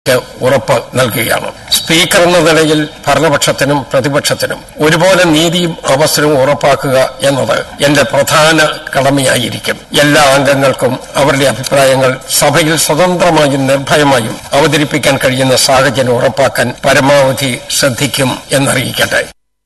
ഉറപ്പ് നൽകുകയാണ് സ്പീക്കർ എന്ന നിലയിൽ ഭരണപക്ഷത്തിനും പ്രതിപക്ഷത്തിനും ഒരുപോലെ നീതിയും അവസരവും ഉറപ്പാക്കുക എന്നത് എന്റെ പ്രധാന കടമയായിരിക്കും എല്ലാ അംഗങ്ങൾക്കും അവരുടെ അഭിപ്രായങ്ങൾ സഭയിൽ സ്വതന്ത്രമായും നിർഭയമായും അവതരിപ്പിക്കാൻ കഴിയുന്ന സാഹചര്യം ഉറപ്പാക്കാൻ പരമാവധി ശ്രദ്ധിക്കും എന്നറിയിക്കട്ടെ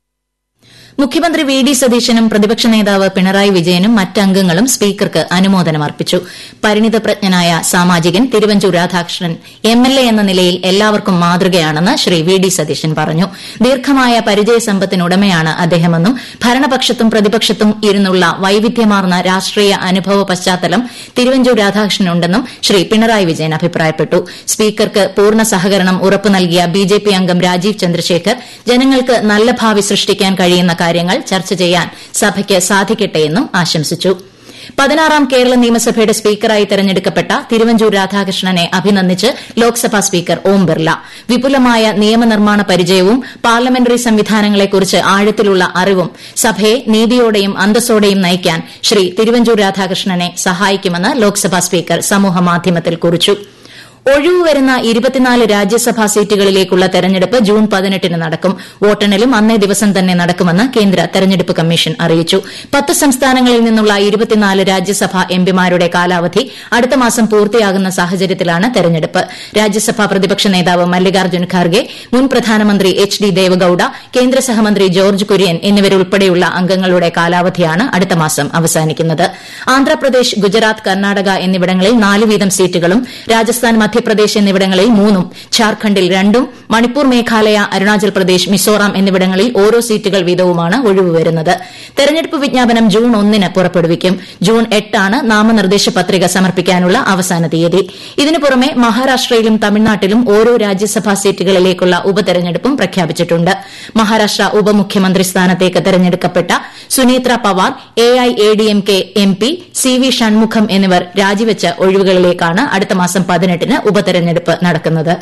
മുഖ്യമന്ത്രി വി ഡി സതീശനും പ്രതിപക്ഷ നേതാവ് പിണറായി വിജയനും മറ്റംഗങ്ങളും സ്പീക്കർക്ക് അനുമോദനം അർപ്പിച്ചു പരിണിതപ്രജ്ഞനായ സാമാജികൻ Thiruvanchoor Radhakrishnan M L A എന്ന നിലയിൽ എല്ലാവർക്കും മാതൃകയാണെന്ന് ശ്രീ വി ഡി സതീശൻ പറഞ്ഞു ദീർഘമായ പരിചയസമ്പത്തിനുടമയാണ് അദ്ദേഹമെന്നും ഭരണപക്ഷത്തും പ്രതിപക്ഷത്തും ഇരുന്നുള്ള വൈവിധ്യമാർന്ന രാഷ്ട്രീയ അനുഭവ പശ്ചാത്തലം തിരുവഞ്ചൂർ രാധാകൃഷ്ണനുണ്ടെന്നും ശ്രീ പിണറായി വിജയൻ അഭിപ്രായപ്പെട്ടു സ്പീക്കർക്ക് പൂർണ്ണ സഹകരണം ഉറപ്പു നൽകിയ ബിജെപി അംഗം രാജീവ് ചന്ദ്രശേഖർ ജനങ്ങൾക്ക് നല്ല ഭാവി സൃഷ്ടിക്കാൻ കഴിയുന്ന കാര്യങ്ങൾ ചർച്ച ചെയ്യാൻ സഭയ്ക്ക് സാധിക്കട്ടെയെന്നും ആശംസിച്ചു പതിനാറാം കേരള നിയമസഭയുടെ സ്പീക്കറായി തെരഞ്ഞെടുക്കപ്പെട്ട തിരുവഞ്ചൂർ രാധാകൃഷ്ണനെ അഭിനന്ദിച്ച് ലോക്സഭാ സ്പീക്കർ ഓം ബിർല വിപുലമായ നിയമനിർമ്മാണ പരിചയവും പാർലമെന്ററി സംവിധാനങ്ങളെക്കുറിച്ച് ആഴത്തിലുള്ള അറിവും സഭയെ നീതിയോടെയും അന്തസ്സോടെയും നയിക്കാൻ ശ്രീ തിരുവഞ്ചൂർ രാധാകൃഷ്ണനെ സഹായിക്കുമെന്ന് ലോക്സഭാ സ്പീക്കർ സമൂഹമാധ്യമത്തിൽ കുറിച്ചു ഒഴിവ് വരുന്ന ഇരുപത്തിനാല് രാജ്യസഭാ സീറ്റുകളിലേക്കുള്ള തെരഞ്ഞെടുപ്പ് ജൂൺ പതിനെട്ടിന് നടക്കും വോട്ടെണ്ണലും അന്നേ ദിവസം തന്നെ നടക്കുമെന്ന് കേന്ദ്ര തെരഞ്ഞെടുപ്പ് കമ്മീഷൻ അറിയിച്ചു പത്ത് സംസ്ഥാനങ്ങളിൽ നിന്നുള്ള ഇരുപത്തിനാല് രാജ്യസഭാ എംപിമാരുടെ കാലാവധി അടുത്ത മാസം പൂർത്തിയാകുന്ന സാഹചര്യത്തിലാണ് തെരഞ്ഞെടുപ്പ് രാജ്യസഭാ പ്രതിപക്ഷ നേതാവ് മല്ലികാർജ്ജുൻ ഖാർഗെ മുൻ പ്രധാനമന്ത്രി എച്ച് ഡി ദേവഗൌഡ കേന്ദ്ര സഹമന്ത്രി ജോർജ് കുര്യൻ എന്നിവരുൾപ്പെടെയുള്ള അംഗങ്ങളുടെ കാലാവധിയാണ് അടുത്ത മാസം അവസാനിക്കുന്നത് ആന്ധ്രാപ്രദേശ് ഗുജറാത്ത് കർണാടക എന്നിവിടങ്ങളിൽ നാല് വീതം സീറ്റുകളും രാജസ്ഥാൻ മധ്യപ്രദേശ് എന്നിവിടങ്ങളിൽ മൂന്നും ഝാർഖണ്ഡിൽ രണ്ടും മണിപ്പൂർ മേഘാലയ അരുണാചൽ പ്രദേശ് മിസോറാം എന്നിവിടങ്ങളിൽ ഓരോ സീറ്റുകൾ വീതവുമാണ് ഒഴിവ് വരുന്നത് തെരഞ്ഞെടുപ്പ് വിജ്ഞാപനം ജൂൺ ഒന്നിന് പുറപ്പെടുവിക്കും ജൂൺ എട്ടാണ് നാമനിർദ്ദേശ പത്രിക സമർപ്പിക്കാനുള്ള അവസാന തീയതി ഇതിനു പുറമെ മഹാരാഷ്ട്രയിലും തമിഴ്നാട്ടിലും ഓരോ രാജ്യസഭാ സീറ്റുകളിലേക്കുള്ള ഉപതെരഞ്ഞെടുപ്പും പ്രഖ്യാപിച്ചിട്ടുണ്ട് മഹാരാഷ്ട്ര ഉപമുഖ്യമന്ത്രി സ്ഥാനത്തേക്ക് തെരഞ്ഞെടുക്കപ്പെട്ട Sunetra Pawar AIADMK MP C V Shanmugam എന്നിവർ രാജിവെച്ച ഒഴിവുകളിലേക്കാണ് അടുത്ത മാസം പതിനെട്ടിന് ഉപതെരഞ്ഞെടുപ്പ് നടക്കുന്നത്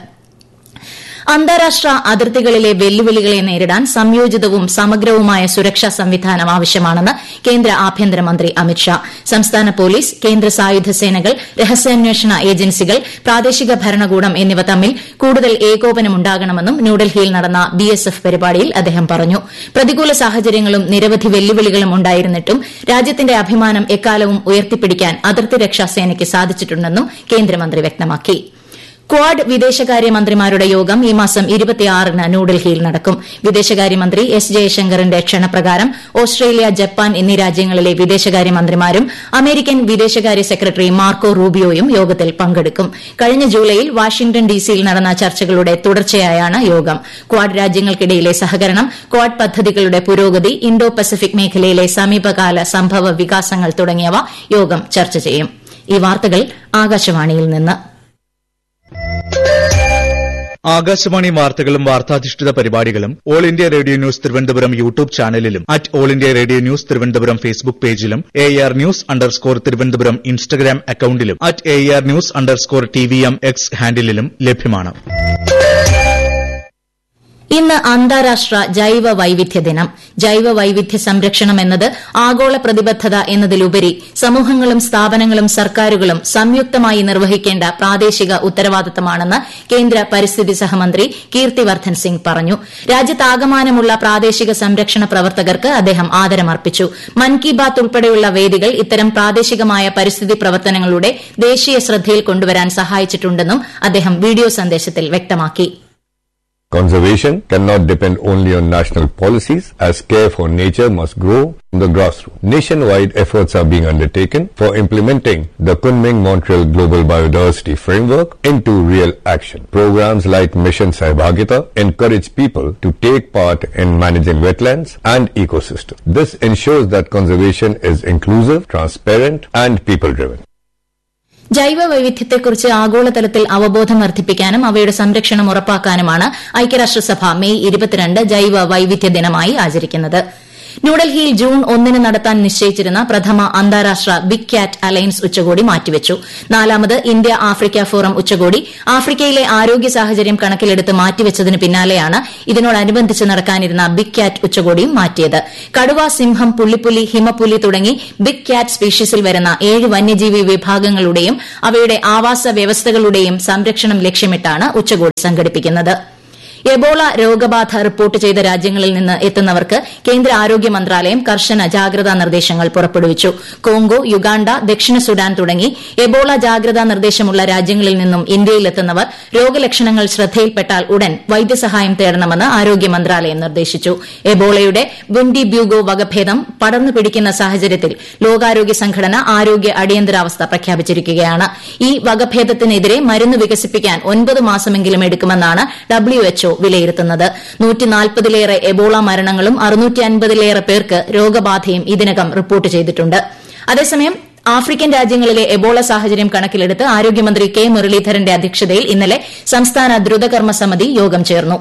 അന്താരാഷ്ട്ര അതിർത്തികളിലെ വെല്ലുവിളികളെ നേരിടാൻ സംയോജിതവും സമഗ്രവുമായ സുരക്ഷാ സംവിധാനം ആവശ്യമാണെന്ന് കേന്ദ്ര ആഭ്യന്തരമന്ത്രി അമിത്ഷാ സംസ്ഥാന പോലീസ് കേന്ദ്ര സായുധ സേനകൾ രഹസ്യാന്വേഷണ ഏജൻസികൾ പ്രാദേശിക ഭരണകൂടം എന്നിവ തമ്മിൽ കൂടുതൽ ഏകോപനമുണ്ടാകണമെന്നും ന്യൂഡൽഹിയിൽ നടന്ന ബിഎസ്എഫ് പരിപാടിയിൽ അദ്ദേഹം പറഞ്ഞു പ്രതികൂല സാഹചര്യങ്ങളും നിരവധി വെല്ലുവിളികളും ഉണ്ടായിരുന്നിട്ടും രാജ്യത്തിന്റെ അഭിമാനം എക്കാലവും ഉയർത്തിപ്പിടിക്കാൻ അതിർത്തി രക്ഷാസേനയ്ക്ക് സാധിച്ചിട്ടുണ്ടെന്നും കേന്ദ്രമന്ത്രി വ്യക്തമാക്കി ക്വാഡ് വിദേശകാര്യമന്ത്രിമാരുടെ യോഗം ഈ മാസം ഇരുപത്തിയാറിന് ന്യൂഡൽഹിയിൽ നടക്കും വിദേശകാര്യമന്ത്രി എസ് ജയശങ്കറിന്റെ ക്ഷണപ്രകാരം ഓസ്ട്രേലിയ ജപ്പാൻ എന്നീ രാജ്യങ്ങളിലെ വിദേശകാര്യമന്ത്രിമാരും അമേരിക്കൻ വിദേശകാര്യ സെക്രട്ടറി മാർക്കോ റൂബിയോയും യോഗത്തിൽ പങ്കെടുക്കും കഴിഞ്ഞ ജൂലൈയിൽ വാഷിംഗ്ടൺ ഡിസിയിൽ നടന്ന ചർച്ചകളുടെ തുടർച്ചയായാണ് യോഗം ക്വാഡ് രാജ്യങ്ങൾക്കിടയിലെ സഹകരണം ക്വാഡ് പദ്ധതികളുടെ പുരോഗതി ഇന്തോ പസഫിക് മേഖലയിലെ സമീപകാല സംഭവ വികാസങ്ങൾ തുടങ്ങിയവ യോഗം ചർച്ച ചെയ്യും ഈ വാർത്തകൾ ആകാശവാണിയിൽ നിന്ന് ആകാശവാണി വാർത്തകളും വാർത്താധിഷ്ഠിത പരിപാടികളും All India Radio News Thiruvananthapuram YouTube ചാനലിലും at All India Radio News Thiruvananthapuram Facebook പേജിലും A R news underscore Thiruvananthapuram Instagram അക്കൌണ്ടിലും at A R news underscore T V M X ഹാൻഡിലും ലഭ്യമാണ് ഇന്ന് അന്താരാഷ്ട്ര ജൈവ വൈവിധ്യ ദിനം ജൈവ വൈവിധ്യ സംരക്ഷണം എന്നത് ആഗോള പ്രതിബദ്ധത എന്നതിലുപരി സമൂഹങ്ങളും സ്ഥാപനങ്ങളും സർക്കാരുകളും സംയുക്തമായി നിർവഹിക്കേണ്ട പ്രാദേശിക ഉത്തരവാദിത്തമാണെന്ന് കേന്ദ്ര പരിസ്ഥിതി സഹമന്ത്രി കീർത്തിവർദ്ധൻ സിംഗ് പറഞ്ഞു രാജ്യത്താകമാനമുള്ള പ്രാദേശിക സംരക്ഷണ പ്രവർത്തകർക്ക് അദ്ദേഹം ആദരമർപ്പിച്ചു മൻ കി ബാത്ത് ഉൾപ്പെടെയുള്ള വേദികൾ ഇത്തരം പ്രാദേശികമായ പരിസ്ഥിതി പ്രവർത്തനങ്ങളുടെ ദേശീയ ശ്രദ്ധയിൽ കൊണ്ടുവരാൻ സഹായിച്ചിട്ടുണ്ടെന്നും അദ്ദേഹം വീഡിയോ സന്ദേശത്തിൽ വ്യക്തമാക്കി Conservation cannot depend only on national policies as care for nature must grow from the grassroots. Nationwide efforts are being undertaken for implementing the Kunming Montreal Global Biodiversity Framework into real action. Programs like Mission Sahibhagita encourage people to take part in managing wetlands and ecosystems. This ensures that conservation is inclusive, transparent and people-driven. ജൈവ വൈവിധ്യത്തെക്കുറിച്ച് ആഗോളതലത്തിൽ അവബോധം വർദ്ധിപ്പിക്കാനും അവയുടെ സംരക്ഷണം ഉറപ്പാക്കാനുമാണ് ഐക്യരാഷ്ട്രസഭ May ഇരുപത്തിരണ്ട് ജൈവ വൈവിധ്യ ദിനമായി ആചരിക്കുന്നത് ന്യൂഡൽഹിയിൽ ജൂൺ ഒന്നിന് നടത്താൻ നിശ്ചയിച്ചിരുന്ന പ്രഥമ അന്താരാഷ്ട്ര ബിഗ് ക്യാറ്റ് അലയൻസ് ഉച്ചകോടി മാറ്റിവച്ചു നാലാമത് ഇന്ത്യ ആഫ്രിക്ക ഫോറം ഉച്ചകോടി ആഫ്രിക്കയിലെ ആരോഗ്യ സാഹചര്യം കണക്കിലെടുത്ത് മാറ്റിവച്ചതിന് പിന്നാലെയാണ് ഇതിനോടനുബന്ധിച്ച് നടക്കാനിരുന്ന ബിഗ് ക്യാറ്റ് ഉച്ചകോടിയും മാറ്റിയത് കടുവ സിംഹം പുള്ളിപ്പുലി ഹിമപ്പുലി തുടങ്ങി ബിഗ് ക്യാറ്റ് സ്പീഷീസിൽ വരുന്ന ഏഴ് വന്യജീവി വിഭാഗങ്ങളുടെയും അവയുടെ ആവാസ വ്യവസ്ഥകളുടെയും സംരക്ഷണം ലക്ഷ്യമിട്ടാണ് ഉച്ചകോടി സംഘടിപ്പിക്കുന്നത് എബോള രോഗബാധ റിപ്പോർട്ട് ചെയ്ത രാജ്യങ്ങളിൽ നിന്ന് എത്തുന്നവർക്ക് കേന്ദ്ര ആരോഗ്യ മന്ത്രാലയം കർശന ജാഗ്രതാ നിർദ്ദേശങ്ങൾ പുറപ്പെടുവിച്ചു കോങ്കോ യുഗാണ്ട ദക്ഷിണ സുഡാൻ തുടങ്ങി എബോള ജാഗ്രതാ നിർദ്ദേശമുള്ള രാജ്യങ്ങളിൽ നിന്നും ഇന്ത്യയിലെത്തുന്നവർ രോഗലക്ഷണങ്ങൾ ശ്രദ്ധയിൽപ്പെട്ടാൽ ഉടൻ വൈദ്യസഹായം തേടണമെന്ന് ആരോഗ്യ മന്ത്രാലയം നിർദ്ദേശിച്ചു എബോളയുടെ ബുൻഡി ബ്യൂഗോ വകഭേദം പടർന്നു പിടിക്കുന്ന സാഹചര്യത്തിൽ ലോകാരോഗ്യ സംഘടന ആരോഗ്യ അടിയന്തരാവസ്ഥ പ്രഖ്യാപിച്ചിരിക്കുകയാണ് ഈ വകഭേദത്തിനെതിരെ മരുന്ന് വികസിപ്പിക്കാൻ ഒൻപത് മാസമെങ്കിലും എടുക്കുമെന്നാണ് ഡബ്ല്യുഎച്ച്ഒ വിലയിരുത്തുന്നത് നൂറ്റിനാൽപ്പതിലേറെ എബോള മരണങ്ങളും അറുന്നൂറ്റിയൻപതിലേറെ പേർക്ക് രോഗബാധയും ഇതിനകം റിപ്പോർട്ട് ചെയ്തിട്ടുണ്ട് അതേസമയം ആഫ്രിക്കൻ രാജ്യങ്ങളിലെ എബോള സാഹചര്യം കണക്കിലെടുത്ത് ആരോഗ്യമന്ത്രി കെ മുരളീധരന്റെ അധ്യക്ഷതയിൽ ഇന്നലെ സംസ്ഥാന ദ്രുതകർമ്മ സമിതി യോഗം ചേർന്നു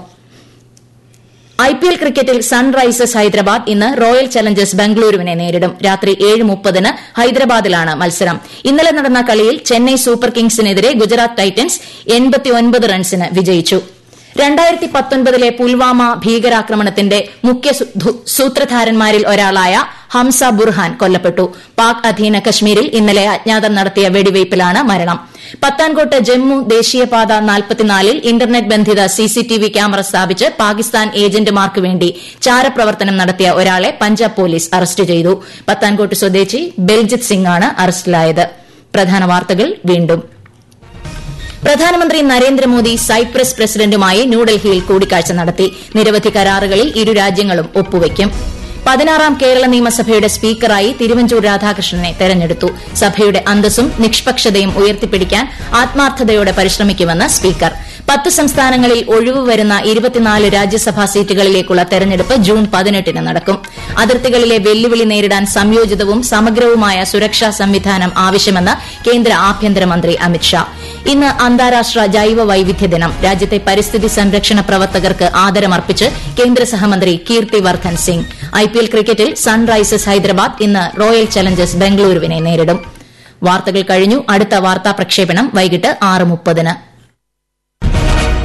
ഐപിഎൽ ക്രിക്കറ്റിൽ സൺറൈസേഴ്സ് ഹൈദരാബാദ് ഇന്ന് റോയൽ ചലഞ്ചേഴ്സ് ബംഗളൂരുവിനെ നേരിടും രാത്രി ഏഴ് മുപ്പതിന് ഹൈദരാബാദിലാണ് മത്സരം ഇന്നലെ നടന്ന കളിയിൽ ചെന്നൈ സൂപ്പർ കിങ്സിനെതിരെ ഗുജറാത്ത് ടൈറ്റൻസ് എൺപത്തിയൊൻപത് റൺസിന് വിജയിച്ചു രണ്ടായിരത്തി പത്തൊൻപതിലെ പുൽവാമ ഭീകരാക്രമണത്തിന്റെ മുഖ്യ സൂത്രധാരന്മാരിൽ ഒരാളായ ഹംസ ബുർഹാൻ കൊല്ലപ്പെട്ടു പാക് അധീന കശ്മീരിൽ ഇന്നലെ അജ്ഞാതർ നടത്തിയ വെടിവയ്പിലാണ് മരണം പത്താൻകോട്ട് ജമ്മു ദേശീയപാത നാൽപ്പത്തിനാലിൽ ഇന്റർനെറ്റ് ബന്ധിത സിസിടിവി ക്യാമറ സ്ഥാപിച്ച് പാകിസ്ഥാൻ ഏജന്റുമാർക്ക് വേണ്ടി ചാരപ്രവർത്തനം നടത്തിയ ഒരാളെ പഞ്ചാബ് പോലീസ് അറസ്റ്റ് ചെയ്തു പത്താൻകോട്ട് സ്വദേശി ബെൽജിത് സിംഗാണ് അറസ്റ്റിലായത് പ്രധാന വാർത്തകൾ വീണ്ടും പ്രധാനമന്ത്രി നരേന്ദ്രമോദി സൈപ്രസ് പ്രസിഡന്റുമായി ന്യൂഡൽഹിയിൽ കൂടിക്കാഴ്ച നടത്തി നിരവധി കരാറുകളിൽ ഇരു രാജ്യങ്ങളും ഒപ്പുവയ്ക്കും പതിനാറാം കേരള നിയമസഭയുടെ സ്പീക്കറായി തിരുവഞ്ചൂർ രാധാകൃഷ്ണനെ തെരഞ്ഞെടുത്തു സഭയുടെ അന്തസ്സും നിഷ്പക്ഷതയും ഉയർത്തിപ്പിടിക്കാൻ ആത്മാർത്ഥതയോടെ പരിശ്രമിക്കുമെന്ന് സ്പീക്കർ പത്ത് സംസ്ഥാനങ്ങളിൽ ഒഴിവ് വരുന്ന ഇരുപത്തിനാല് രാജ്യസഭാ സീറ്റുകളിലേക്കുള്ള തെരഞ്ഞെടുപ്പ് ജൂൺ പതിനെട്ടിന് നടക്കും അതിർത്തികളിലെ വെല്ലുവിളി നേരിടാൻ സംയോജിതവും സമഗ്രവുമായ സുരക്ഷാ സംവിധാനം ആവശ്യമെന്ന് കേന്ദ്ര ആഭ്യന്തരമന്ത്രി അമിത്ഷാ ഇന്ന് അന്താരാഷ്ട്ര ജൈവ വൈവിധ്യ ദിനം രാജ്യത്തെ പരിസ്ഥിതി സംരക്ഷണ പ്രവർത്തകർക്ക് ആദരമർപ്പിച്ച് കേന്ദ്ര സഹമന്ത്രി കീർത്തി വർദ്ധൻ സിംഗ് ഐപിഎൽ ക്രിക്കറ്റിൽ സൺറൈസേഴ്സ് ഹൈദരാബാദ് ഇന്ന് റോയൽ ചലഞ്ചേഴ്സ് ബംഗളൂരുവിനെ നേരിടും വാർത്തകൾ കഴിഞ്ഞു അടുത്ത വാർത്താ പ്രക്ഷേപണം വൈകിട്ട് ആറ് മുപ്പതിന്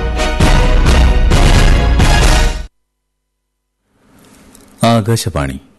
ആകാശവാണി